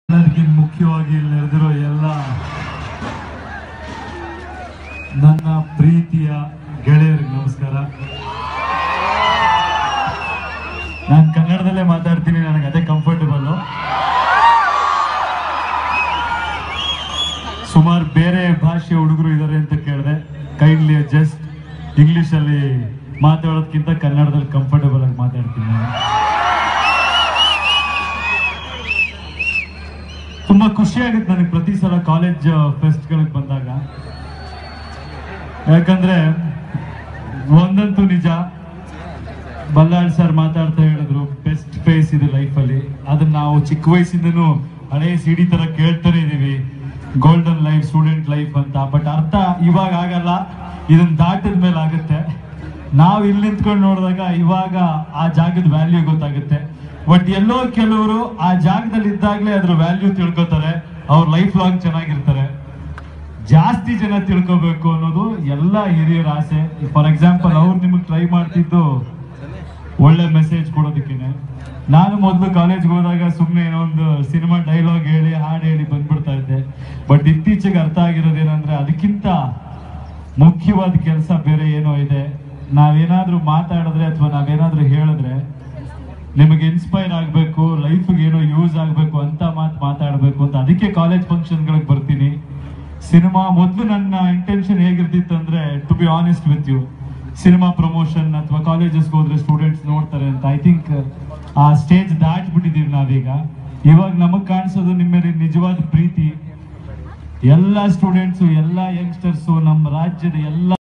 ಎಲ್ಲದಕ್ಕಿಂತ ಮುಖ್ಯವಾಗಿ ಇಲ್ಲಿ ನಡೆದಿರೋ ಎಲ್ಲ ನನ್ನ ಪ್ರೀತಿಯ ಗೆಳೆಯರಿಗೆ ನಮಸ್ಕಾರ ನಾನು ಕನ್ನಡದಲ್ಲೇ ಮಾತಾಡ್ತೀನಿ ನನಗೆ ಅದೇ ಕಂಫರ್ಟಬಲ್ ಸುಮಾರು ಬೇರೆ ಭಾಷೆಯ ಹುಡುಗರು ಇದ್ದಾರೆ ಅಂತ ಕೇಳಿದೆ ಕೈಂಡ್ಲಿ ಜಸ್ಟ್ ಇಂಗ್ಲಿಷಲ್ಲಿ ಮಾತಾಡೋದಕ್ಕಿಂತ ಕನ್ನಡದಲ್ಲಿ ಕಂಫರ್ಟಬಲ್ ಆಗಿ ಮಾತಾಡ್ತೀನಿ ನಾನು ತುಂಬಾ ಖುಷಿ ಆಗುತ್ತೆ ನನಗೆ ಪ್ರತಿ ಸಲ ಕಾಲೇಜ್ ಫೆಸ್ಟ್ಗಳಿಗೆ ಬಂದಾಗ ಯಾಕಂದ್ರೆ ಒಂದಂತೂ ನಿಜ ಬಲ್ಲಾಳ್ ಸರ್ ಮಾತಾಡ್ತಾ ಹೇಳಿದ್ರು ಬೆಸ್ಟ್ ಫೇಸ್ ಇದೆ ಲೈಫಲ್ಲಿ ಅದನ್ನ ನಾವು ಚಿಕ್ಕ ವಯಸ್ಸಿಂದನೂ ಹಳೆ ಸಿಡಿ ತರ ಕೇಳ್ತಾನೆ ಇದೀವಿ ಗೋಲ್ಡನ್ ಲೈಫ್ ಸ್ಟೂಡೆಂಟ್ ಲೈಫ್ ಅಂತ ಬಟ್ ಅರ್ಥ ಇವಾಗ ಆಗಲ್ಲ ಇದನ್ನ ದಾಟಿದ ಮೇಲೆ ಆಗುತ್ತೆ ನಾವು ಇಲ್ಲಿ ನಿಂತ್ಕೊಂಡು ನೋಡಿದಾಗ ಇವಾಗ ಆ ಜಾಗದ ವ್ಯಾಲ್ಯೂ ಗೊತ್ತಾಗುತ್ತೆ ಬಟ್ ಎಲ್ಲೋ ಕೆಲವರು ಆ ಜಾಗದಲ್ಲಿ ಇದ್ದಾಗಲೇ ಅದ್ರ ವ್ಯಾಲ್ಯೂ ತಿಳ್ಕೊತಾರೆ ಅವ್ರ ಲೈಫ್ ಲಾಂಗ್ ಚೆನ್ನಾಗಿರ್ತಾರೆ ಜಾಸ್ತಿ ಜನ ತಿಳ್ಕೊಬೇಕು ಅನ್ನೋದು ಎಲ್ಲ ಹಿರಿಯರ ಆಸೆ ಫಾರ್ ಎಕ್ಸಾಂಪಲ್ ಅವ್ರು ನಿಮಗೆ ಟ್ರೈ ಮಾಡ್ತಿದ್ದು ಒಳ್ಳೆ ಮೆಸೇಜ್ ಕೊಡೋದಕ್ಕೇನೆ ನಾನು ಮೊದಲು ಕಾಲೇಜ್ಗೆ ಹೋದಾಗ ಸುಮ್ಮನೆ ಏನೋ ಒಂದು ಸಿನಿಮಾ ಡೈಲಾಗ್ ಹೇಳಿ ಹಾಡು ಹೇಳಿ ಬಂದ್ಬಿಡ್ತಾ ಇದ್ದೆ ಬಟ್ ಇತ್ತೀಚೆಗೆ ಅರ್ಥ ಆಗಿರೋದು ಏನಂದ್ರೆ ಅದಕ್ಕಿಂತ ಮುಖ್ಯವಾದ ಕೆಲಸ ಬೇರೆ ಏನೋ ಇದೆ ನಾವೇನಾದ್ರೂ ಮಾತಾಡಿದ್ರೆ ಅಥವಾ ನಾವೇನಾದ್ರೂ ಹೇಳಿದ್ರೆ ನಿಮಗೆ ಇನ್ಸ್ಪೈರ್ ಆಗಬೇಕು ಲೈಫ್ಗೆ ಏನೋ ಯೂಸ್ ಆಗಬೇಕು ಅಂತ ಮಾತು ಮಾತಾಡಬೇಕು ಅಂತ ಅದಕ್ಕೆ ಕಾಲೇಜ್ ಫಂಕ್ಷನ್ಗಳಿಗೆ ಬರ್ತೀನಿ ಸಿನಿಮಾ ಮೊದಲು ನನ್ನ ಇಂಟೆನ್ಷನ್ ಹೇಗಿರ್ತಿತ್ತು ಅಂದ್ರೆ to be honest with you cinema promotion ಅಥವಾ ಕಾಲೇಜಸ್ಗೆ ಹೋದ್ರೆ ಸ್ಟೂಡೆಂಟ್ಸ್ ನೋಡ್ತಾರೆ ಅಂತ ಐ ಥಿಂಕ್ ಆ ಸ್ಟೇಜ್ ದಾಟ್ಬಿಟ್ಟಿದೀವಿ ನಾವೀಗ ಇವಾಗ ನಮಗ್ ಕಾಣಿಸೋದು ನಿಮ್ಮ ಮೇಲೆ ನಿಜವಾದ ಪ್ರೀತಿ ಎಲ್ಲ ಸ್ಟೂಡೆಂಟ್ಸು ಎಲ್ಲ ಯಂಗ್ಸ್ಟರ್ಸು ನಮ್ಮ ರಾಜ್ಯದ ಎಲ್ಲ